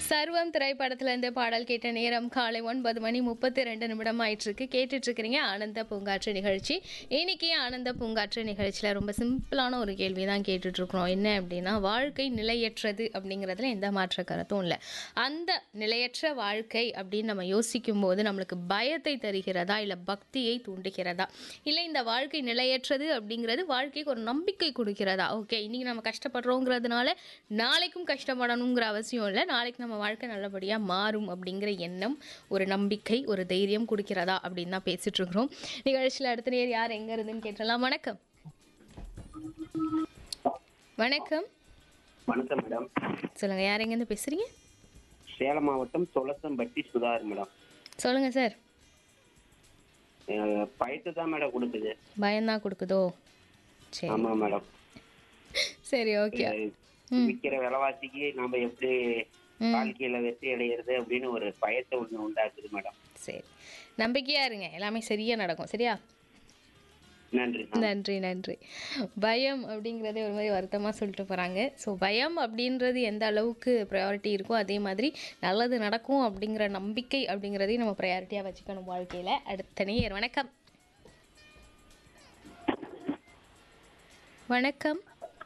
சர்வம் திரைப்படத்துல இருந்து பாடல் கேட்ட நேரம் காலை ஒன்பது மணி முப்பத்தி ரெண்டு நிமிடம் ஆயிட்டு இருக்கு கேட்டுட்டு இருக்கிறீங்க ஆனந்த பூங்காற்று நிகழ்ச்சி இன்னைக்கு ஆனந்த பூங்காற்று நிகழ்ச்சியில ரொம்ப சிம்பிளான ஒரு கேள்வி தான் கேட்டுட்டு இருக்கிறோம் என்ன அப்படின்னா வாழ்க்கை நிலையற்றது அப்படிங்கிறதுல எந்த மாற்ற கருத்தும் இல்லை அந்த நிலையற்ற வாழ்க்கை அப்படின்னு நம்ம யோசிக்கும் போது நம்மளுக்கு பயத்தை தருகிறதா இல்லை பக்தியை தூண்டுகிறதா இல்லை இந்த வாழ்க்கை நிலையற்றது அப்படிங்கிறது வாழ்க்கைக்கு ஒரு நம்பிக்கை கொடுக்கிறதா ஓகே இன்னைக்கு நம்ம கஷ்டப்படுறோங்கிறதுனால நாளைக்கும் கஷ்டப்படணுங்கிற அவசியம் இல்லை நாளைக்கு நம்ம வாழ்க்கை நல்லபடியாக மாறும் அப்படிங்கிற எண்ணம் ஒரு நம்பிக்கை ஒரு தைரியம் கொடுக்கிறதா அப்படின்னு தான் பேசிட்டு இருக்கிறோம் நிகழ்ச்சியில் அடுத்த நேர் யார் எங்க இருந்துன்னு கேட்டலாம் வணக்கம் வணக்கம் வணக்கம் மேடம் சொல்லுங்க யார் எங்கேருந்து பேசுறீங்க சேலம் மாவட்டம் தொலசம்பட்டி சுதார் மேடம் சொல்லுங்க சார் அஹ் பயத்தை தான் மேடம் கொடுக்குது பயம்தான் கொடுக்குதோ சரி ஆமா மேடம் சரி ஓகே அஹ் விக்கிற விலைவாசிக்கு நாம எப்படி வாழ்க்கையில வெற்றி அடையிறது அப்படின்னு ஒரு பயத்தை ஒண்ணு உண்டாக்குது மேடம் சரி நம்பிக்கையா இருங்க எல்லாமே சரியா நடக்கும் சரியா நன்றி நன்றி நன்றி பயம் அப்படிங்கிறதே ஒரு மாதிரி வருத்தமாக சொல்லிட்டு போகிறாங்க ஸோ பயம் அப்படின்றது எந்த அளவுக்கு ப்ரையாரிட்டி இருக்கோ அதே மாதிரி நல்லது நடக்கும் அப்படிங்கிற நம்பிக்கை அப்படிங்கிறதையும் நம்ம ப்ரையாரிட்டியாக வச்சுக்கணும் வாழ்க்கையில் அடுத்த நேர் வணக்கம் வணக்கம்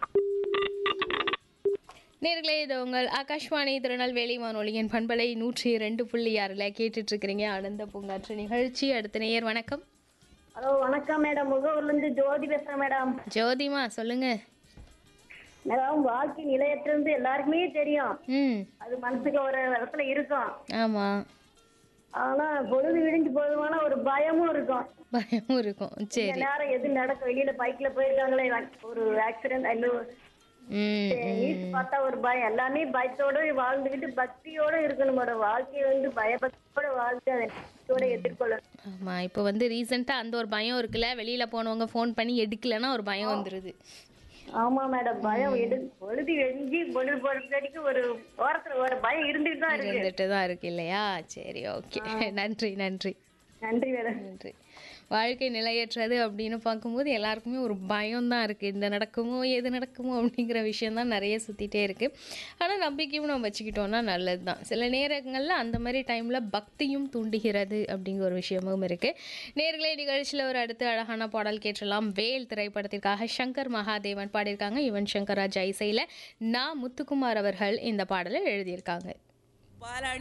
நேர்களே இது உங்கள் ஆகாஷ்வாணி திருநெல்வேலி வானொலியின் பண்பலை நூற்றி ரெண்டு புள்ளி ஆறில் கேட்டுட்டு இருக்கிறீங்க ஆனந்த பூங்காற்று நிகழ்ச்சி அடுத்த நேயர் வணக்கம் ஹலோ வணக்கம் மேடம் முகவூர்ல இருந்து ஜோதி பேசுறேன் மேடம் ஜோதிமா சொல்லுங்க மேடம் வாழ்க்கை நிலையத்திலிருந்து எல்லாருக்குமே தெரியும் ம் அது மனசுக்கு ஒரு இடத்துல இருக்கும் ஆமாம் ஆனா பொழுது விடிஞ்சு போதுமான ஒரு பயமும் இருக்கும் பயமும் இருக்கும் இந்த சரி நேரம் எது நடக்கும் வெளியில பைக்ல போயிருக்காங்களே ஒரு ஆக்சிடென்ட் அல்ல ம் நியூஸ் பார்த்தா ஒரு பயம் எல்லாமே பயத்தோட வாழ்ந்துகிட்டு பக்தியோட இருக்கணும் மேடம் வாழ்க்கையை வந்து பயபக்தியோட வாழ்ந்து அதை பக்தியோட எதிர்கொள்ளணும் ஆமாம் இப்போ வந்து ரீசெண்டாக அந்த ஒரு பயம் இருக்குல்ல வெளியில் போனவங்க ஃபோன் பண்ணி எடுக்கலைன்னா ஒரு பயம் வந்துடுது ஆமா மேடம் பயம் எடு பொழுது வெஞ்சி பொழுது போறதுக்கு ஒரு ஓரத்துல ஒரு பயம் இருந்துட்டு தான் இருக்கு இருந்துட்டு தான் இருக்கு இல்லையா சரி ஓகே நன்றி நன்றி நன்றி மேடம் நன்றி வாழ்க்கை நிலையற்றது அப்படின்னு பார்க்கும்போது எல்லாருக்குமே ஒரு பயம் தான் இருக்குது இந்த நடக்குமோ எது நடக்குமோ அப்படிங்கிற விஷயம் தான் நிறைய சுற்றிட்டே இருக்குது ஆனால் நம்பிக்கையும் நம்ம வச்சுக்கிட்டோம்னா நல்லது தான் சில நேரங்களில் அந்த மாதிரி டைமில் பக்தியும் தூண்டுகிறது அப்படிங்கிற ஒரு விஷயமும் இருக்குது நேர்களே நிகழ்ச்சியில் ஒரு அடுத்து அழகான பாடல் கேட்டலாம் வேல் திரைப்படத்திற்காக சங்கர் மகாதேவன் பாடியிருக்காங்க யுவன் சங்கர் ராஜா இசையில் நா முத்துக்குமார் அவர்கள் இந்த பாடலை எழுதியிருக்காங்க பாலாடி